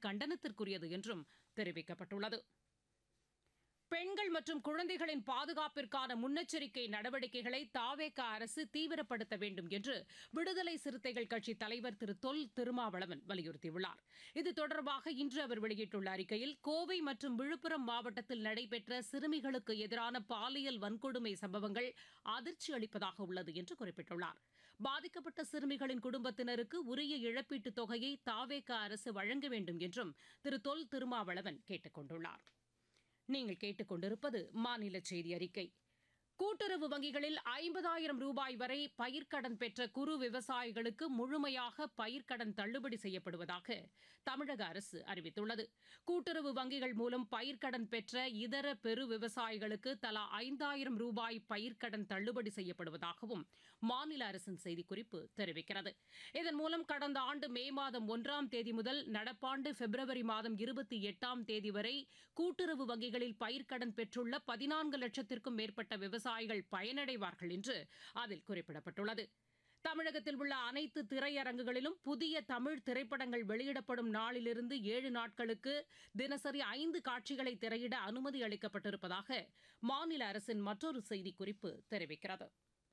கண்டனத்திற்குரியது என்றும் தெரிவிக்கப்பட்டுள்ளது பெண்கள் மற்றும் குழந்தைகளின் பாதுகாப்பிற்கான முன்னெச்சரிக்கை நடவடிக்கைகளை தாவேக அரசு தீவிரப்படுத்த வேண்டும் என்று விடுதலை சிறுத்தைகள் கட்சி தலைவர் திரு தொல் திருமாவளவன் வலியுறுத்தியுள்ளார் இது தொடர்பாக இன்று அவர் வெளியிட்டுள்ள அறிக்கையில் கோவை மற்றும் விழுப்புரம் மாவட்டத்தில் நடைபெற்ற சிறுமிகளுக்கு எதிரான பாலியல் வன்கொடுமை சம்பவங்கள் அதிர்ச்சி அளிப்பதாக உள்ளது என்று குறிப்பிட்டுள்ளார் பாதிக்கப்பட்ட சிறுமிகளின் குடும்பத்தினருக்கு உரிய இழப்பீட்டுத் தொகையை தாவேக அரசு வழங்க வேண்டும் என்றும் திரு தொல் திருமாவளவன் கேட்டுக் கொண்டுள்ளார் நீங்கள் கேட்டுக்கொண்டிருப்பது மாநில செய்தி அறிக்கை கூட்டுறவு வங்கிகளில் ஐம்பதாயிரம் ரூபாய் வரை பயிர்க்கடன் பெற்ற குறு விவசாயிகளுக்கு முழுமையாக பயிர்க்கடன் தள்ளுபடி செய்யப்படுவதாக தமிழக அரசு அறிவித்துள்ளது கூட்டுறவு வங்கிகள் மூலம் பயிர்க்கடன் பெற்ற இதர பெரு விவசாயிகளுக்கு தலா ஐந்தாயிரம் ரூபாய் பயிர்க்கடன் தள்ளுபடி செய்யப்படுவதாகவும் மாநில அரசின் செய்திக்குறிப்பு தெரிவிக்கிறது இதன் மூலம் கடந்த ஆண்டு மே மாதம் ஒன்றாம் தேதி முதல் நடப்பாண்டு பிப்ரவரி மாதம் இருபத்தி எட்டாம் தேதி வரை கூட்டுறவு வங்கிகளில் பயிர்க்கடன் பெற்றுள்ள பதினான்கு லட்சத்திற்கும் மேற்பட்ட விவசாயிகள் பயனடைவார்கள் என்று அதில் குறிப்பிடப்பட்டுள்ளது தமிழகத்தில் உள்ள அனைத்து திரையரங்குகளிலும் புதிய தமிழ் திரைப்படங்கள் வெளியிடப்படும் நாளிலிருந்து ஏழு நாட்களுக்கு தினசரி ஐந்து காட்சிகளை திரையிட அனுமதி அளிக்கப்பட்டிருப்பதாக மாநில அரசின் மற்றொரு செய்திக்குறிப்பு தெரிவிக்கிறது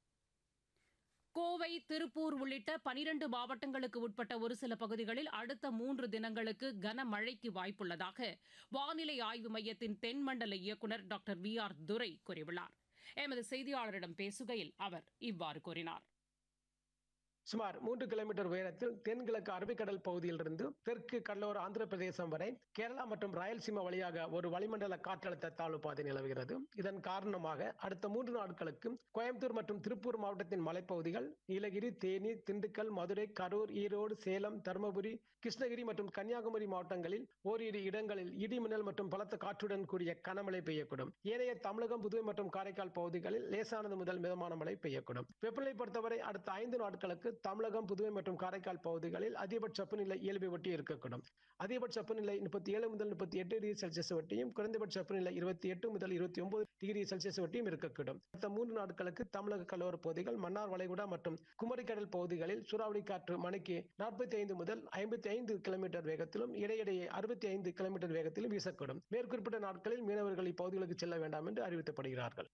கோவை திருப்பூர் உள்ளிட்ட பனிரண்டு மாவட்டங்களுக்கு உட்பட்ட ஒரு சில பகுதிகளில் அடுத்த மூன்று தினங்களுக்கு கனமழைக்கு வாய்ப்புள்ளதாக வானிலை ஆய்வு மையத்தின் தென்மண்டல இயக்குநர் டாக்டர் வி ஆர் துரை கூறியுள்ளார் எமது செய்தியாளரிடம் பேசுகையில் அவர் இவ்வாறு கூறினார் சுமார் மூன்று கிலோமீட்டர் உயரத்தில் தென்கிழக்கு அரபிக்கடல் பகுதியிலிருந்து தெற்கு கடலோர ஆந்திர பிரதேசம் வரை கேரளா மற்றும் ராயல்சீமா வழியாக ஒரு வளிமண்டல காற்றழுத்த தாழ்வு பாதை நிலவுகிறது இதன் காரணமாக அடுத்த மூன்று நாட்களுக்கு கோயம்புத்தூர் மற்றும் திருப்பூர் மாவட்டத்தின் மலைப்பகுதிகள் நீலகிரி தேனி திண்டுக்கல் மதுரை கரூர் ஈரோடு சேலம் தருமபுரி கிருஷ்ணகிரி மற்றும் கன்னியாகுமரி மாவட்டங்களில் ஓரிரு இடங்களில் இடி மின்னல் மற்றும் பலத்த காற்றுடன் கூடிய கனமழை பெய்யக்கூடும் ஏனைய தமிழகம் புதுவை மற்றும் காரைக்கால் பகுதிகளில் லேசானது முதல் மிதமான மழை பெய்யக்கூடும் வெப்பநிலை பொறுத்தவரை அடுத்த ஐந்து நாட்களுக்கு தமிழகம் புதுவை மற்றும் காரைக்கால் பகுதிகளில் அதிகபட்ச வெப்பநிலை இயல்பை ஒட்டி இருக்கக்கூடும் அதிகபட்ச வெப்பநிலை முப்பத்தி ஏழு முதல் முப்பத்தி எட்டு டிகிரி செல்சியஸ் வட்டியும் குறைந்தபட்ச வெப்பநிலை இருபத்தி எட்டு முதல் இருபத்தி ஒன்பது டிகிரி செல்சியஸ் வட்டியும் இருக்கக்கூடும் அடுத்த மூன்று நாட்களுக்கு தமிழக கடலோர பகுதிகள் மன்னார் வளைகுடா மற்றும் குமரிக்கடல் பகுதிகளில் சூறாவளி காற்று மணிக்கு நாற்பத்தி ஐந்து முதல் ஐம்பத்தி ஐந்து கிலோமீட்டர் வேகத்திலும் இடையிடையே அறுபத்தி ஐந்து கிலோமீட்டர் வேகத்திலும் வீசக்கூடும் மேற்குறிப்பிட்ட நாட்களில் மீனவர்கள் இப்பகுதிகளுக்கு செல்ல வேண்டாம் என்று அறிவிக்கப்படுகிறார்கள்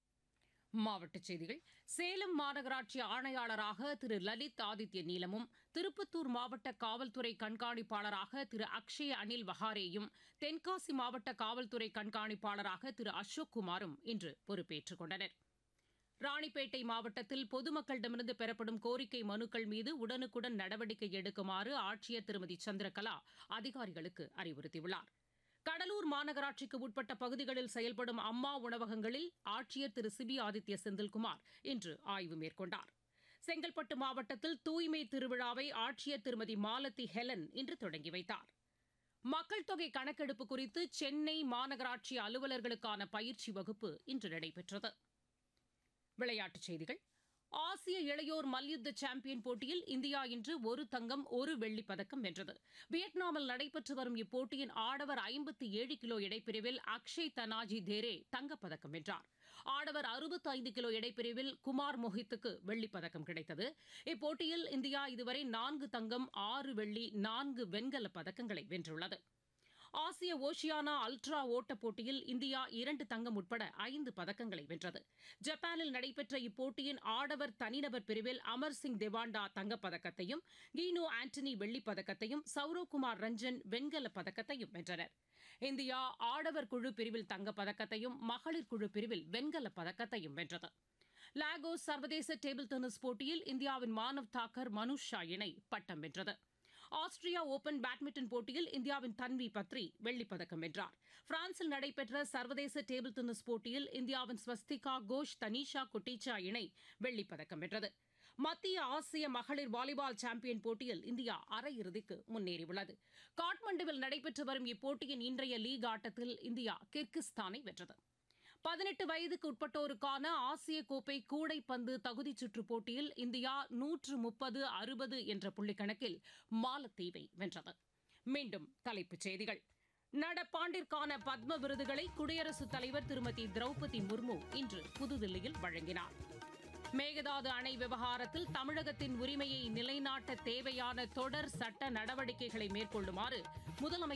மாவட்டச் செய்திகள் சேலம் மாநகராட்சி ஆணையாளராக திரு லலித் ஆதித்ய நீலமும் திருப்பத்தூர் மாவட்ட காவல்துறை கண்காணிப்பாளராக திரு அக்ஷய அனில் வஹாரேயும் தென்காசி மாவட்ட காவல்துறை கண்காணிப்பாளராக திரு அசோக் குமாரும் இன்று பொறுப்பேற்றுக் கொண்டனர் ராணிப்பேட்டை மாவட்டத்தில் பொதுமக்களிடமிருந்து பெறப்படும் கோரிக்கை மனுக்கள் மீது உடனுக்குடன் நடவடிக்கை எடுக்குமாறு ஆட்சியர் திருமதி சந்திரகலா அதிகாரிகளுக்கு அறிவுறுத்தியுள்ளார் கடலூர் மாநகராட்சிக்கு உட்பட்ட பகுதிகளில் செயல்படும் அம்மா உணவகங்களில் ஆட்சியர் திரு சிபி ஆதித்ய செந்தில்குமார் இன்று ஆய்வு மேற்கொண்டார் செங்கல்பட்டு மாவட்டத்தில் தூய்மை திருவிழாவை ஆட்சியர் திருமதி மாலதி ஹெலன் இன்று தொடங்கி வைத்தார் மக்கள் தொகை கணக்கெடுப்பு குறித்து சென்னை மாநகராட்சி அலுவலர்களுக்கான பயிற்சி வகுப்பு இன்று நடைபெற்றது விளையாட்டுச் செய்திகள் ஆசிய இளையோர் மல்யுத்த சாம்பியன் போட்டியில் இந்தியா இன்று ஒரு தங்கம் ஒரு வெள்ளிப் பதக்கம் வென்றது வியட்நாமில் நடைபெற்று வரும் இப்போட்டியின் ஆடவர் ஐம்பத்தி ஏழு கிலோ இடைப்பிரிவில் அக்ஷய் தனாஜி தேரே தங்கப்பதக்கம் வென்றார் ஆடவர் அறுபத்தி ஐந்து கிலோ இடைப்பிரிவில் குமார் மொஹித்துக்கு வெள்ளிப் பதக்கம் கிடைத்தது இப்போட்டியில் இந்தியா இதுவரை நான்கு தங்கம் ஆறு வெள்ளி நான்கு வெண்கலப் பதக்கங்களை வென்றுள்ளது ஆசிய ஓஷியானா அல்ட்ரா ஓட்டப் போட்டியில் இந்தியா இரண்டு தங்கம் உட்பட ஐந்து பதக்கங்களை வென்றது ஜப்பானில் நடைபெற்ற இப்போட்டியின் ஆடவர் தனிநபர் பிரிவில் அமர் சிங் தேவாண்டா தங்கப்பதக்கத்தையும் கீனோ ஆண்டனி வெள்ளிப் பதக்கத்தையும் சௌரவ்குமார் ரஞ்சன் வெண்கலப் பதக்கத்தையும் வென்றனர் இந்தியா ஆடவர் குழு பிரிவில் தங்கப்பதக்கத்தையும் மகளிர் குழு பிரிவில் வெண்கலப் பதக்கத்தையும் வென்றது லாகோஸ் சர்வதேச டேபிள் டென்னிஸ் போட்டியில் இந்தியாவின் மானவ் தாக்கர் மனுஷ் ஷா இணை பட்டம் வென்றது ஆஸ்திரியா ஓபன் பேட்மிண்டன் போட்டியில் இந்தியாவின் தன்வி பத்ரி வெள்ளிப்பதக்கம் வென்றார் பிரான்சில் நடைபெற்ற சர்வதேச டேபிள் டென்னிஸ் போட்டியில் இந்தியாவின் ஸ்வஸ்திகா கோஷ் தனிஷா குட்டிச்சா இணை வெள்ளிப்பதக்கம் வென்றது மத்திய ஆசிய மகளிர் வாலிபால் சாம்பியன் போட்டியில் இந்தியா அரையிறுதிக்கு முன்னேறியுள்ளது காட்மண்டுவில் நடைபெற்று வரும் இப்போட்டியின் இன்றைய லீக் ஆட்டத்தில் இந்தியா கிர்கிஸ்தானை வென்றது பதினெட்டு வயதுக்கு உட்பட்டோருக்கான ஆசிய கோப்பை கூடைப்பந்து தகுதிச் சுற்றுப் போட்டியில் இந்தியா நூற்று முப்பது அறுபது என்ற புள்ளிக்கணக்கில் மாலத்தீவை வென்றது மீண்டும் தலைப்புச் செய்திகள் நடப்பாண்டிற்கான பத்ம விருதுகளை குடியரசுத் தலைவர் திருமதி திரௌபதி முர்மு இன்று புதுதில்லியில் வழங்கினார் மேகதாது அணை விவகாரத்தில் தமிழகத்தின் உரிமையை நிலைநாட்ட தேவையான தொடர் சட்ட நடவடிக்கைகளை மேற்கொள்ளுமாறு முதலமைச்சர்